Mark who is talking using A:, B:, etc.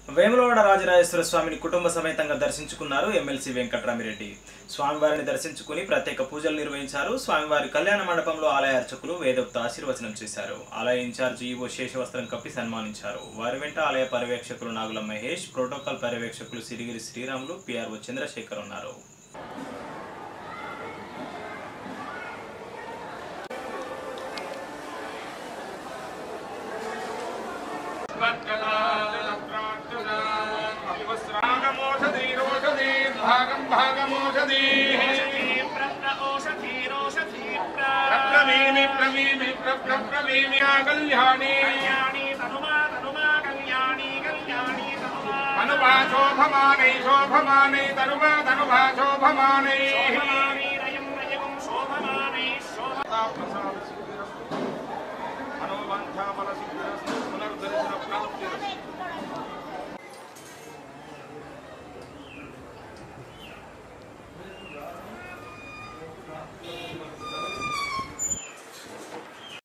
A: వేములవాడ రాజరాజేశ్వర స్వామిని కుటుంబ సమేతంగా దర్శించుకున్నారు ఎమ్మెల్సీ వెంకట్రామిరెడ్డి స్వామివారిని దర్శించుకుని ప్రత్యేక పూజలు నిర్వహించారు స్వామివారి కళ్యాణ మండపంలో ఆలయ అర్చకులు వేదోక్త ఆశీర్వచనం చేశారు ఆలయ ఇన్ఛార్జ్ ఈవో శేషవస్త్రం కప్పి సన్మానించారు వారి వెంట ఆలయ పర్యవేక్షకులు నాగుల మహేష్ ప్రోటోకాల్ పర్యవేక్షకులు సిరిగిరి శ్రీరాములు పిఆర్ఓ చంద్రశేఖర్ ఉన్నారు
B: భాగం భాగమోషధీ ప్రప్రవీమి ప్రవీమి ప్రప్రవీమి కళ్యాణి అనుభా శోభమానై శోభమానై తనుమా తనుభా శోభమానై